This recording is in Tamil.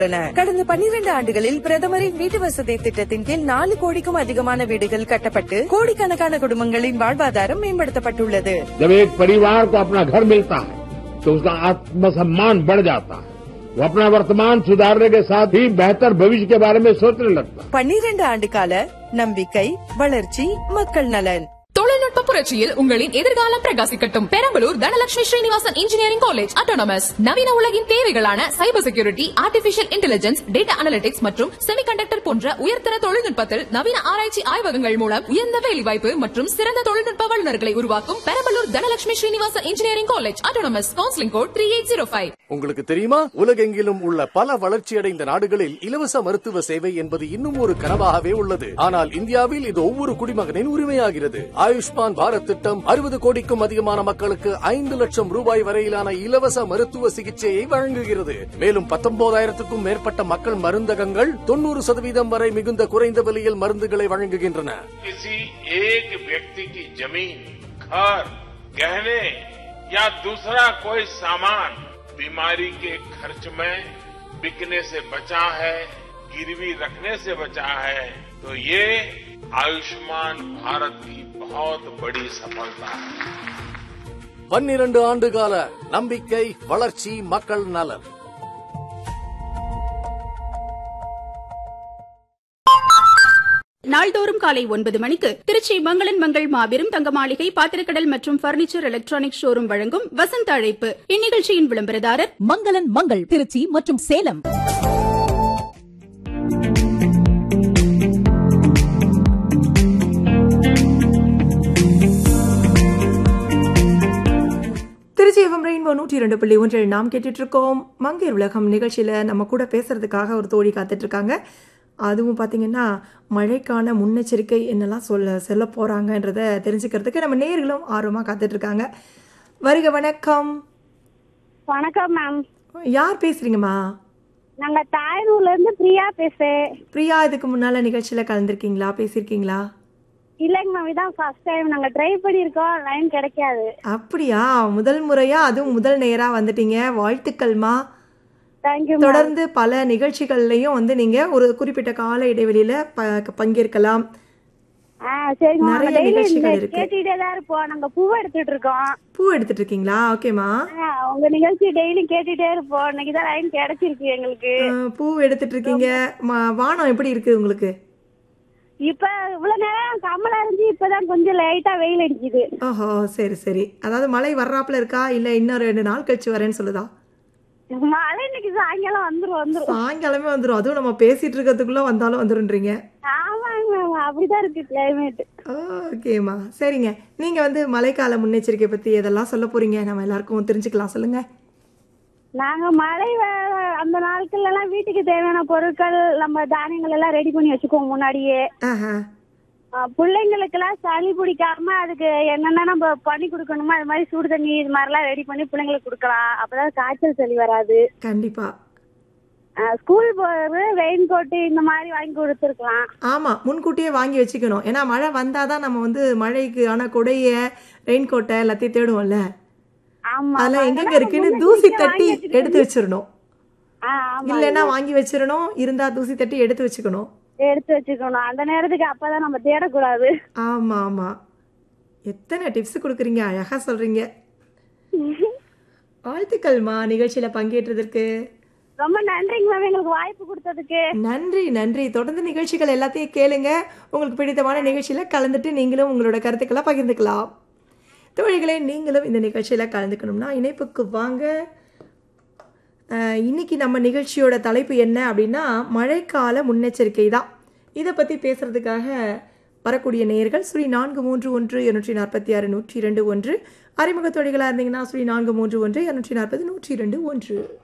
கடந்த பன்னிரண்டு ஆண்டுகளில் பிரதமரின் வீட்டு வசதி திட்டத்தின் கீழ் நாலு கோடிக்கும் அதிகமான வீடுகள் கட்டப்பட்டு கோடிக்கணக்கான குடும்பங்களின் வாழ்வாதாரம் மேம்படுத்தப்பட்டுள்ளது जब एक परिवार को अपना घर मिलता है तो उसका आत्मसम्मान बढ़ जाता है वो अपना वर्तमान सुधारने के साथ ही बेहतर भविष्य के बारे में सोचने लगता है பன்னிரண்டு ஆண்டு கால நம்பிக்கை வளர்ச்சி மக்கள் நலன் தொழில்நுட்ப புரட்சியில் உங்களின் எதிர்காலம் பிரகாசிக்கட்டும் Perambalur Dhanalakshmi Srinivasan engineering college autonomous நவீன உலகின் தேவைகளான cyber security artificial intelligence data analytics மற்றும் செமிகண்டக்டர் போன்ற உயர்தர தொழில்நுட்பத்தில் நவீன ஆராய்ச்சி ஆய்வகங்கள் மூலம் உயர்ந்த வேலைவாய்ப்பு மற்றும் சிறந்த தொழில்நுட்ப வல்லுநர்களை உருவாக்கும் Perambalur Dhanalakshmi Srinivasan engineering college autonomous counselling code three eight zero five உங்களுக்கு தெரியுமா உலகெங்கிலும் உள்ள பல வளர்ச்சியடைந்த நாடுகளில் இலவச மருத்துவ சேவை என்பது இன்னும் ஒரு கனவாகவே உள்ளது ஆனால் இந்தியாவில் இது ஒவ்வொரு குடிமகனின் உரிமையாகிறது ஆயுஷ்மான் பாரத் திட்டம் அறுபது கோடிக்கும் அதிகமான மக்களுக்கு ஐந்து லட்சம் ரூபாய் வரையிலான இலவச மருத்துவ சிகிச்சையை வழங்குகிறது மேலும் பத்தொன்பதாயிரத்துக்கும் மேற்பட்ட மக்கள் மருந்தகங்கள் தொண்ணூறு சதவீதம் வரை மிகுந்த குறைந்த விலையில் மருந்துகளை வழங்குகின்றன किसी एक व्यक्ति की जमीन घर गहने या दूसरा कोई सामान बीमारी के खर्च में बिकने से बचा है गिरवी रखने से बचा है तो ये आयुष्मान भारत की बहुत बड़ी सफलता है பன்னிரண்டு ஆண்டு கால நம்பிக்கை வளர்ச்சி மக்கள் நலன் நாள்தோறும் காலை ஒன்பது மணிக்கு திருச்சி மங்களன் மங்கள் மாபெரும் தங்க மாளிகை பாத்திரக்கடல் மற்றும் பர்னிச்சர் எலக்ட்ரானிக் ஷோரூம் வழங்கும் வசந்த அழைப்பு இந்நிகழ்ச்சியின் விளம்பரதாரர் மங்களன் மங்கள் திருச்சி மற்றும் சேலம் திருச்சி எஃப்எம் ரெயின்போ நூற்றி இரண்டு புள்ளி ஒன்றில் நாம் கேட்டுட்டு இருக்கோம் மங்கையர் உலகம் நிகழ்ச்சியில் நம்ம கூட பேசுறதுக்காக ஒரு தோழி காத்துட்டு இருக்காங்க அதுவும் பார்த்தீங்கன்னா மழைக்கான முன்னெச்சரிக்கை என்னெல்லாம் சொல்ல சொல்ல போகிறாங்கன்றத தெரிஞ்சுக்கிறதுக்கு நம்ம நேர்களும் ஆர்வமாக காத்துட்டு இருக்காங்க வருக வணக்கம் வணக்கம் மேம் யார் பேசுறீங்கம்மா நாங்க தாயனூர்ல இருந்து பிரியா பேசுறேன் பிரியா இதுக்கு முன்னால் நிகழ்ச்சியில் கலந்துருக்கீங்களா பேசியிருக்கீங்களா இல்லைங்க மேம் இதான் ஃபர்ஸ்ட் டைம் நாங்க ட்ரை பண்ணியிருக்கோம் லைன் கிடைக்காது அப்படியா முதல் முறையா அதுவும் முதல் நேராக வந்துட்டீங்க வாழ்த்துக்கள்மா தேங்க்யூ தொடர்ந்து பல நிகழ்ச்சிகள்லையும் வந்து நீங்க ஒரு குறிப்பிட்ட கால இடைவெளியில ப- பங்கேற்கலாம் ஆ சரிங்க மேம் நிறைய டெய்லி நிகழ்ச்சிகள் இருக்கு. கேட்டுட்டே தான் இருப்போம் நாங்க பூவை எடுத்துட்டு இருக்கோம் பூ எடுத்துட்டு இருக்கீங்களா ஓகேம்மா ஆ, உங்க நிகழ்ச்சி டெய்லி கேட்டுட்டே இருப்போம் இன்னைக்கு தான் லைன் கிடைச்சிருக்கு எங்களுக்கு அஹ், பூ எடுத்துட்டு இருக்கீங்க ம- வானம் எப்படி இருக்கு உங்களுக்கு இப்ப இவ்வளவு நேரம் கம்மலா இருந்து இப்பதான் கொஞ்சம் லைட்டா வெயில் அடிக்குது ஓஹோ சரி சரி அதாவது மழை வர்றாப்புல இருக்கா இல்ல இன்னும் ரெண்டு நாள் கழிச்சு வரேன்னு சொல்லுதா மழை இன்னைக்கு சாயங்காலம் வந்துரும் வந்துரும் சாயங்காலமே வந்துடும் அதுவும் நம்ம பேசிட்டு இருக்கிறதுக்குள்ள வந்தாலும் வந்துருன்றீங்க ஆமாங்க மேம் அப்படிதான் இருக்கு கிளைமேட் ஓகேம்மா சரிங்க நீங்க வந்து மழைக்கால முன்னெச்சரிக்கை பத்தி எதெல்லாம் சொல்ல போறீங்க நம்ம எல்லாருக்கும் தெரிஞ்சுக்கலாம் சொல்லுங்க நாங்க மழை வ- அந்த நாட்கள்ல எல்லாம் வீட்டுக்கு தேவையான பொருட்கள் நம்ம தானியங்கள் எல்லாம் ரெடி பண்ணி வச்சுக்குவோம் முன்னாடியே ஆஹா ஆஹ் பிள்ளைங்களுக்கு எல்லாம் சளி பிடிக்காம அதுக்கு என்னென்ன நம்ம பண்ணி கொடுக்கணுமோ அது மாதிரி சுடு தண்ணி இது மாதிரிலாம் ரெடி பண்ணி பிள்ளைங்களுக்கு கொடுக்கலாம் அப்பதான் காய்ச்சல் சளி வராது கண்டிப்பா ஆஹ் ஸ்கூல் போறது ரெயின் கோட் இந்த மாதிரி வாங்கி கொடுத்துருக்கலாம் ஆமா முன்கூட்டியே வாங்கி வச்சுக்கணும் ஏன்னா மழை வந்தாதான் நம்ம வந்து மழைக்கு ஆன கொடைய ரெயின் கோட்டை எல்லாத்தையும் தேடுவோம்ல ஆமா அதெல்லாம் எங்கெங்க அதெல்லாம் இருக்குன்னு முன்னாடி தூசி வாங்கி தட்டி வச்சுக்கணும். எடுத்து வச்சிடணும் ஆஹ் ஆமா இல்லைன்னா வாங்கி வச்சிடணும் இருந்தா தூசி தட்டி எடுத்து வச்சுக்கணும் எடுத்து வச்சுக்கணும் அந்த நேரத்துக்கு அப்பதான் நம்ம தேடக்கூடாது ஆமா ஆமா எத்தனை டிப்ஸ் கொடுக்குறீங்க அழகா சொல்றீங்க வாழ்த்துக்கள்மா நிகழ்ச்சியில பங்கேற்றதற்கு ரொம்ப நன்றிங்க மேம் எங்களுக்கு வாய்ப்பு கொடுத்ததுக்கு நன்றி நன்றி தொடர்ந்து நிகழ்ச்சிகள் எல்லாத்தையும் கேளுங்க உங்களுக்கு பிடித்தமான நிகழ்ச்சியில கலந்துட்டு நீங்களும் உங்களோட கருத்துக்களை பகிர்ந்துக்கலாம் தோழிகளே நீங்களும் இந்த நிகழ்ச்சியில கலந்துக்கணும்னா இணைப்புக்கு வாங்க அஹ், இன்னைக்கு நம்ம நிகழ்ச்சியோட தலைப்பு என்ன அப்படின்னா மழைக்கால முன்னெச்சரிக்கை தான் இதை பற்றி பேசுறதுக்காக வரக்கூடிய நேயர்கள் சுழி நான்கு மூன்று ஒன்று இருநூற்றி நாற்பத்தி ஆறு நூற்றி இரண்டு ஒன்று அறிமுக தொழிகளாக இருந்தீங்கன்னா சுழி நான்கு மூன்று ஒன்று இருநூற்றி நாற்பது நூற்றி இரண்டு ஒன்று